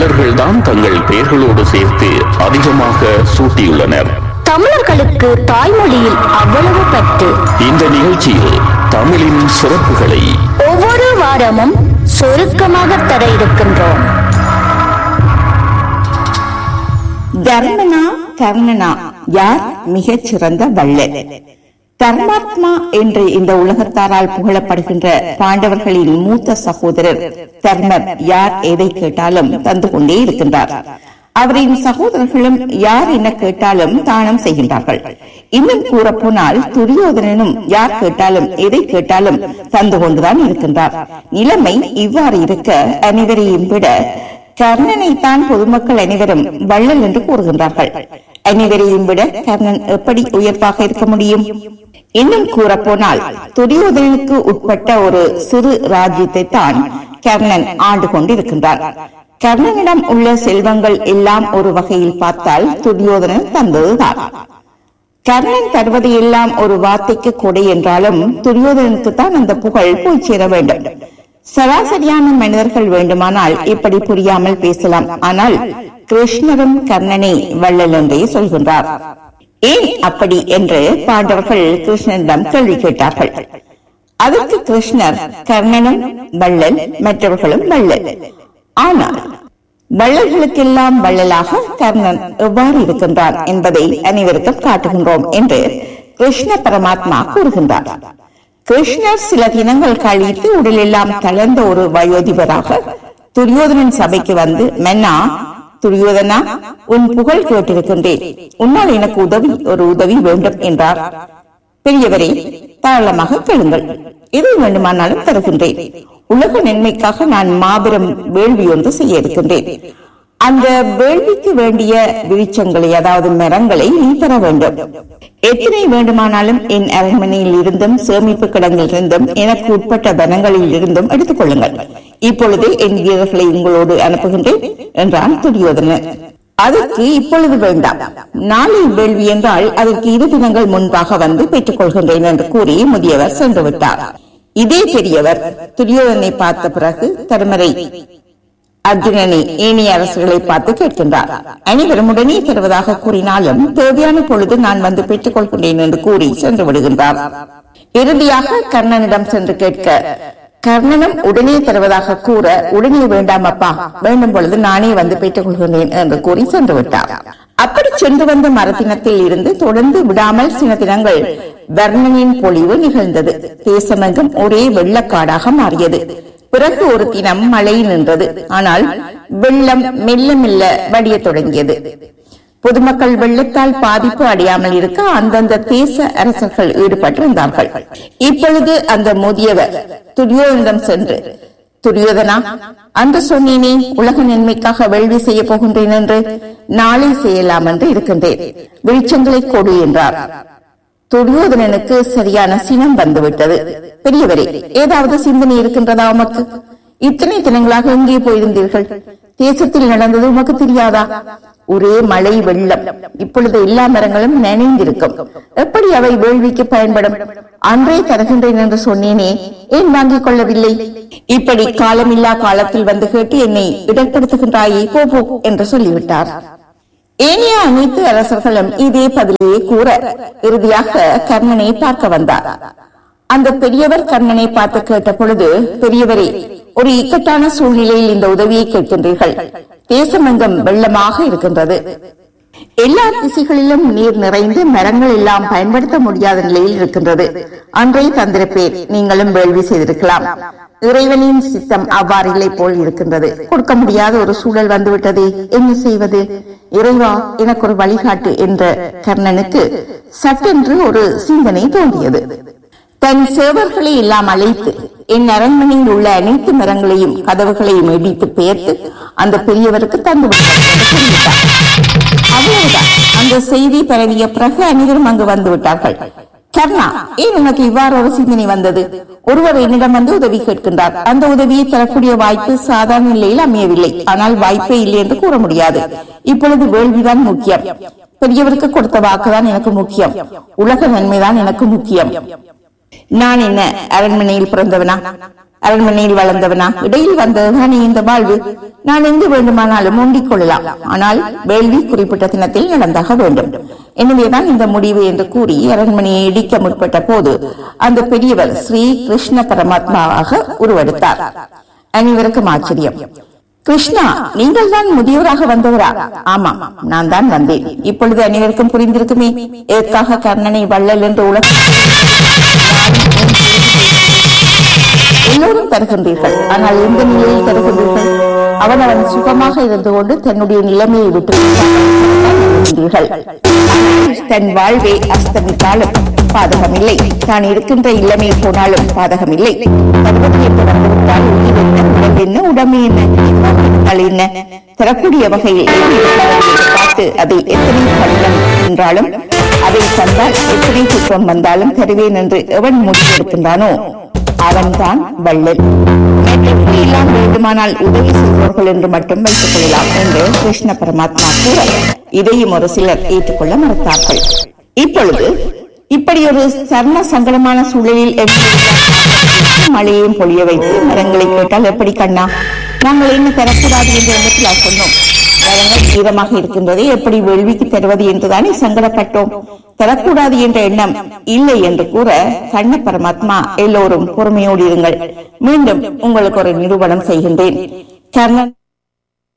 தமிழர்கள்தான் தங்கள் பெயர்களோடு சேர்த்து அதிகமாக சூட்டியுள்ளனர் தமிழர்களுக்கு தாய்மொழியில் அவ்வளவு பற்று இந்த நிகழ்ச்சியில் தமிழின் சிறப்புகளை ஒவ்வொரு வாரமும் சுருக்கமாக தர இருக்கின்றோம் தர்மனா கர்ணனா யார் மிகச் சிறந்த வள்ளல் தர்மாத்மா என்று இந்த உலகத்தாரால் புகழப்படுகின்ற பாண்டவர்களின் மூத்த சகோதரர் தர்மர் யார் எதை கேட்டாலும் தந்து கொண்டே இருக்கின்றார் அவரின் சகோதரர்களும் யார் என்ன கேட்டாலும் தானம் செய்கின்றார்கள் இன்னும் கூற போனால் துரியோதனனும் யார் கேட்டாலும் எதை கேட்டாலும் தந்து கொண்டுதான் இருக்கின்றார் நிலைமை இவ்வாறு இருக்க அனைவரையும் விட கர்ணனைத்தான் பொதுமக்கள் அனைவரும் வள்ளல் என்று கூறுகின்றார்கள் அனைவரையும் விட கர்ணன் எப்படி உயர்வாக இருக்க முடியும் இன்னும் கூற போனால் துரியோதனனுக்கு உட்பட்ட ஒரு சிறு ராஜ்யத்தை தான் கர்ணன் ஆண்டு கொண்டிருக்கின்றான் கர்ணனிடம் உள்ள செல்வங்கள் எல்லாம் ஒரு வகையில் பார்த்தால் துரியோதனன் தந்ததுதான் கர்ணன் தருவது எல்லாம் ஒரு வார்த்தைக்கு கொடை என்றாலும் துரியோதனனுக்கு தான் அந்த புகழ் போய் சேர வேண்டும் சராசரியான மனிதர்கள் வேண்டுமானால் இப்படி புரியாமல் பேசலாம் ஆனால் கிருஷ்ணரும் கர்ணனை வள்ளல் என்றே சொல்கின்றார் ஏன் அப்படி என்று பாண்டவர்கள் கிருஷ்ணனிடம் கேள்வி கேட்டார்கள் அதற்கு கிருஷ்ணர் கர்ணனும் வள்ளல் மற்றவர்களும் வள்ளல் ஆனால் வள்ளல்களுக்கெல்லாம் வள்ளலாக கர்ணன் எவ்வாறு இருக்கின்றான் என்பதை அனைவருக்கும் காட்டுகின்றோம் என்று கிருஷ்ண பரமாத்மா கூறுகின்றார் கிருஷ்ணர் சில தினங்கள் கழித்து உடலெல்லாம் தளர்ந்த ஒரு வயோதிபராக துரியோதனன் சபைக்கு வந்து மன்னா துரியோதனா உன் புகழ் கேட்டிருக்கின்றேன் உன்னால் எனக்கு உதவி ஒரு உதவி வேண்டும் என்றார் பெரியவரே தாராளமாக கேளுங்கள் எது வேண்டுமானாலும் தருகின்றேன் உலக நன்மைக்காக நான் மாபெரும் வேள்வி ஒன்று செய்ய இருக்கின்றேன் அந்த வேள்விக்கு வேண்டிய விருட்சங்களை அதாவது மரங்களை நீ தர வேண்டும் எத்தனை வேண்டுமானாலும் என் அரண்மனையில் இருந்தும் சேமிப்பு கிடங்கில் இருந்தும் எனக்கு உட்பட்ட வனங்களில் இருந்தும் எடுத்துக் கொள்ளுங்கள் இப்பொழுது என் வீரர்களை உங்களோடு அனுப்புகின்றேன் என்றான் துரியோதனன் அதற்கு இப்பொழுது வேண்டாம் நாளை வேள்வி என்றால் அதற்கு இரு தினங்கள் முன்பாக வந்து பெற்றுக் கொள்கின்றேன் என்று கூறி முதியவர் சென்று விட்டார் இதே பெரியவர் துரியோதனை பார்த்த பிறகு தருமரை அர்ஜுனனை ஏனைய அரசுகளை பார்த்து கேட்கின்றார் அனைவரும் உடனே தருவதாக கூறினாலும் தேவையான பொழுது நான் வந்து பெற்றுக் கொள்கின்றேன் என்று கூறி சென்று விடுகின்றார் இறுதியாக கர்ணனிடம் சென்று கேட்க கர்ணனும் உடனே தருவதாக கூற உடனே வேண்டாம் அப்பா வேண்டும் பொழுது நானே வந்து பெற்றுக் கொள்கின்றேன் என்று கூறி சென்று விட்டார் அப்படி சென்று வந்த மரத்தினத்தில் இருந்து தொடர்ந்து விடாமல் சில தினங்கள் வர்ணனின் பொழிவு நிகழ்ந்தது தேசமெங்கும் ஒரே வெள்ளக்காடாக மாறியது பிறகு ஒரு தினம் மழை நின்றது ஆனால் வெள்ளம் மெல்ல மெல்ல வடியத் தொடங்கியது பொதுமக்கள் வெள்ளத்தால் பாதிப்பு அடையாமல் இருக்க அந்தந்த தேச அரசர்கள் ஈடுபட்டிருந்தார்கள் இப்பொழுது அந்த முதியவர் துரியோதனிடம் சென்று துரியோதனா அன்று சொன்னேனே உலக நன்மைக்காக வேள்வி செய்ய போகின்றேன் என்று நாளை செய்யலாம் என்று இருக்கின்றேன் வெளிச்சங்களை கொடு என்றார் துரியோதனனுக்கு சரியான சினம் வந்துவிட்டது பெரியவரே ஏதாவது சிந்தனை இருக்கின்றதா உமக்கு இத்தனை தினங்களாக எங்கே போயிருந்தீர்கள் தேசத்தில் நடந்தது உமக்கு தெரியாதா ஒரே மழை வெள்ளம் இப்பொழுது எல்லா மரங்களும் நனைந்திருக்கும் எப்படி அவை வேள்விக்கு பயன்படும் அன்றே தருகின்றேன் என்று சொன்னேனே ஏன் வாங்கிக் கொள்ளவில்லை இப்படி காலமில்லா காலத்தில் வந்து கேட்டு என்னை இடர்படுத்துகின்றாயே போ போ என்று சொல்லிவிட்டார் ஏனைய அனைத்து அரசர்களும் இதே பதிலையே கூற இறுதியாக கர்ணனை பார்க்க வந்தார் அந்த பெரியவர் கர்ணனை பார்த்து கேட்ட பொழுது பெரியவரே ஒரு இக்கட்டான சூழ்நிலையில் இந்த உதவியை கேட்கின்றீர்கள் தேசமெங்கும் வெள்ளமாக இருக்கின்றது எல்லா திசைகளிலும் நீர் நிறைந்து மரங்கள் எல்லாம் பயன்படுத்த முடியாத நிலையில் இருக்கின்றது அன்றே தந்திருப்பேன் நீங்களும் வேள்வி செய்திருக்கலாம் இறைவனின் சித்தம் அவ்வாறில்லை போல் இருக்கின்றது கொடுக்க முடியாத ஒரு சூழல் வந்துவிட்டதே என்ன செய்வது இறைவா எனக்கு ஒரு வழிகாட்டு என்ற கர்ணனுக்கு சட்டென்று ஒரு சிந்தனை தோன்றியது தன் சேவர்களை எல்லாம் அழைத்து என் அரண்மனையில் உள்ள அனைத்து மரங்களையும் கதவுகளையும் இடித்து பெயர்த்து அந்த பெரியவருக்கு தந்து விட்டார் என்று கூறிவிட்டார். அவ்வளவுதான் அந்த செய்தி பரவிய பிறகு அனைவரும் அங்கு வந்து விட்டார்கள் கர்ணா ஏன் உனக்கு இவ்வாறு ஒரு சிந்தனை வந்தது ஒருவர் என்னிடம் வந்து உதவி கேட்கின்றார் அந்த உதவியை தரக்கூடிய வாய்ப்பு சாதாரண நிலையில் அமையவில்லை ஆனால் வாய்ப்பே இல்லை என்று கூற முடியாது இப்பொழுது வேள்விதான் முக்கியம் பெரியவருக்கு கொடுத்த வாக்குதான் எனக்கு முக்கியம் உலக நன்மைதான் எனக்கு முக்கியம் நான் என்ன அரண்மனையில் பிறந்தவனா அரண்மனையில் வளர்ந்தவனா இடையில் வந்ததுதான் இந்த வாழ்வு நான் எங்கு வேண்டுமானாலும் முண்டிக் கொள்ளலாம் ஆனால் வேள்வி குறிப்பிட்ட தினத்தில் நடந்தாக வேண்டும் எனவேதான் இந்த முடிவு என்று கூறி அரண்மனையை இடிக்க முற்பட்ட போது அந்த பெரியவர் ஸ்ரீ கிருஷ்ண பரமாத்மாவாக உருவெடுத்தார் அனைவருக்கும் ஆச்சரியம் கிருஷ்ணா நீங்கள் தான் முதியவராக வந்தவரா ஆமா நான் தான் வந்தேன் இப்பொழுது அனைவருக்கும் புரிந்திருக்குமே எதற்காக கர்ணனை வள்ளல் என்று உலக எல்லோரும் தருகின்றீர்கள் ஆனால் எந்த நிலையில் தருகின்றீர்கள் அவன் அவன் சுகமாக இருந்து கொண்டு தன்னுடைய நிலைமையை விட்டு விடுகின்றீர்கள். ஆனால் தன் வாழ்வை அஸ்தமித்தாலும் பாதகமில்லை தான் இருக்கின்ற இளமை போனாலும் பாதகமில்லை தருவது என்று வந்துவிட்டால் உயிர் என்ன உடல் என்ன உடமை என்ன இருந்தால் என்ன தரக்கூடிய வகையில் எது இருக்கிறது என்று பார்த்து அதை எத்தனை கடினம் என்றாலும் அதை தந்தால் எத்தனை குற்றம் வந்தாலும் தருவேன் என்று எவன் முடிவெடுக்கின்றானோ அவன்தான் வள்ளல் எனக்கு எல்லாம் வேண்டுமானால் உதவி செய்வார்கள் என்று மட்டும் வைத்துக் கொள்ளலாம் என்று கிருஷ்ண பரமாத்மா கூற இதையும் ஒரு சிலர் ஏற்றுக்கொள்ள மறுத்தார்கள் இப்பொழுது இப்படி ஒரு சர்ம சங்கடமான சூழலில் எப்படி மழையையும் பொழிய வைத்து மரங்களை கேட்டால் எப்படி கண்ணா நாங்கள் என்ன தரக்கூடாது என்ற எண்ணத்தில் சொன்னோம் மரங்கள் ஈரமாக இருக்கின்றதை எப்படி வேள்விக்கு தருவது என்றுதானே சங்கடப்பட்டோம் தரக்கூடாது என்ற எண்ணம் இல்லை என்று கூற கண்ண பரமாத்மா எல்லோரும் பொறுமையோடு இருங்கள் மீண்டும் உங்களுக்கு ஒரு நிரூபணம் செய்கின்றேன் கர்ணன்